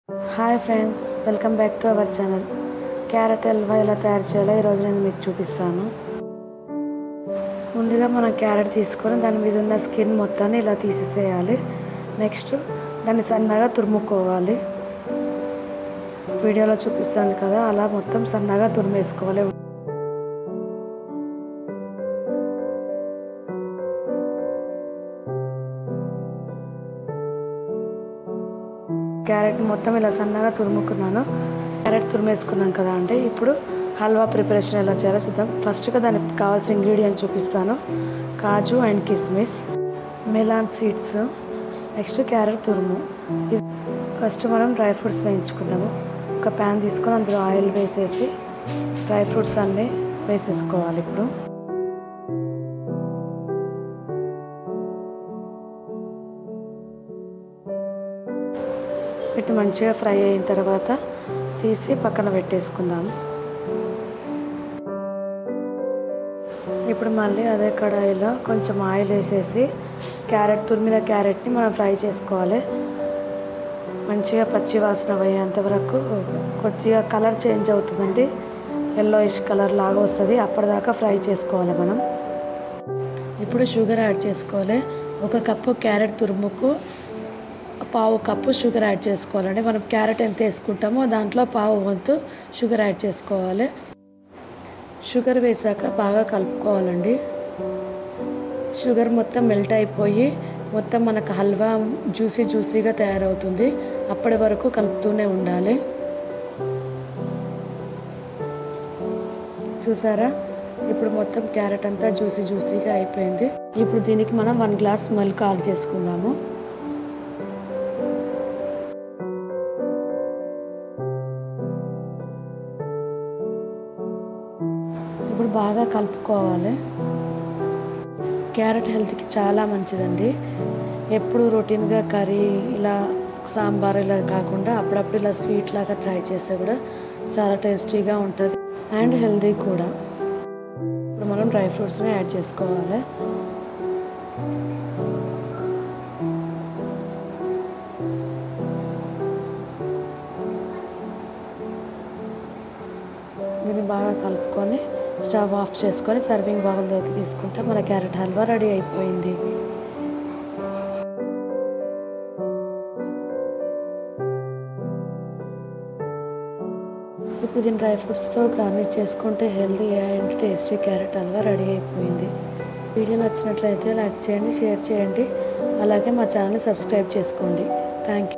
hi friends welcome back to our channel carrot halwa ఎలా తయారు చేయాలో ఈరోజు నేను మీకు చూపిస్తాను ముందుగా మనం క్యారెట్ తీసుకొని దాని మీద ఉన్న స్కిన్ మొత్తాన్ని ఇలా తీసేసేయాలి నెక్స్ట్ దాన్ని సన్నగా తురుముకోవాలి వీడియోలో చూపిస్తాను కదా అలా మొత్తం సన్నగా తురిమేసుకోవాలి క్యారెట్ మొత్తం ఇలా సన్నగా తురుముకున్నాను క్యారెట్ తురిమేసుకున్నాం కదా అంటే ఇప్పుడు హల్వా ప్రిపరేషన్ ఎలా చేయాలో చూద్దాం ఫస్ట్గా దానికి కావాల్సిన ఇంగ్రీడియంట్ చూపిస్తాను కాజు అండ్ కిస్మిస్ మెలాన్ సీడ్స్ నెక్స్ట్ క్యారెట్ తురుము ఇవి ఫస్ట్ మనం డ్రై ఫ్రూట్స్ వేయించుకుందాము ఒక ప్యాన్ తీసుకొని అందులో ఆయిల్ వేసేసి డ్రై ఫ్రూట్స్ అన్నీ వేసేసుకోవాలి ఇప్పుడు వీటి మంచిగా ఫ్రై అయిన తర్వాత తీసి పక్కన పెట్టేసుకుందాము ఇప్పుడు మళ్ళీ అదే కడాయిలో కొంచెం ఆయిల్ వేసేసి క్యారెట్ తురిమిన క్యారెట్ని మనం ఫ్రై చేసుకోవాలి మంచిగా పచ్చి వాసన పోయేంత వరకు కొద్దిగా కలర్ చేంజ్ అవుతుందండి ఎల్లోయిష్ కలర్ లాగా వస్తుంది అప్పటిదాకా ఫ్రై చేసుకోవాలి మనం ఇప్పుడు షుగర్ యాడ్ చేసుకోవాలి ఒక కప్పు క్యారెట్ తురుముకు పావు కప్పు షుగర్ యాడ్ చేసుకోవాలండి మనం క్యారెట్ ఎంత వేసుకుంటామో దాంట్లో పావు వంతు షుగర్ యాడ్ చేసుకోవాలి షుగర్ వేసాక బాగా కలుపుకోవాలండి షుగర్ మొత్తం మెల్ట్ అయిపోయి మొత్తం మనకు హల్వా జ్యూసీ జ్యూసీగా తయారవుతుంది అప్పటి వరకు కలుపుతూనే ఉండాలి చూసారా ఇప్పుడు మొత్తం క్యారెట్ అంతా జ్యూసీ జ్యూసీగా అయిపోయింది ఇప్పుడు దీనికి మనం వన్ గ్లాస్ మిల్క్ యాడ్ చేసుకుందాము ఇప్పుడు బాగా కలుపుకోవాలి క్యారెట్ హెల్త్కి చాలా మంచిదండి ఎప్పుడు రొటీన్గా కర్రీ ఇలా సాంబార్ ఇలా కాకుండా అప్పుడప్పుడు ఇలా స్వీట్ లాగా ట్రై చేస్తే కూడా చాలా టేస్టీగా ఉంటుంది అండ్ హెల్తీ కూడా ఇప్పుడు మనం డ్రై ఫ్రూట్స్ని యాడ్ చేసుకోవాలి దీన్ని బాగా కలుపుకొని స్టవ్ ఆఫ్ చేసుకొని సర్వింగ్ బౌల్లోకి తీసుకుంటే మన క్యారెట్ హల్వా రెడీ అయిపోయింది ఇప్పుడు దీన్ని డ్రై ఫ్రూట్స్తో గార్నిష్ చేసుకుంటే healthy and tasty carrot halwa ready అయిపోయింది వీడియో నచ్చినట్లయితే లైక్ చేయండి షేర్ చేయండి అలాగే మా ఛానల్ సబ్స్క్రైబ్ చేసుకోండి థ్యాంక్ యూ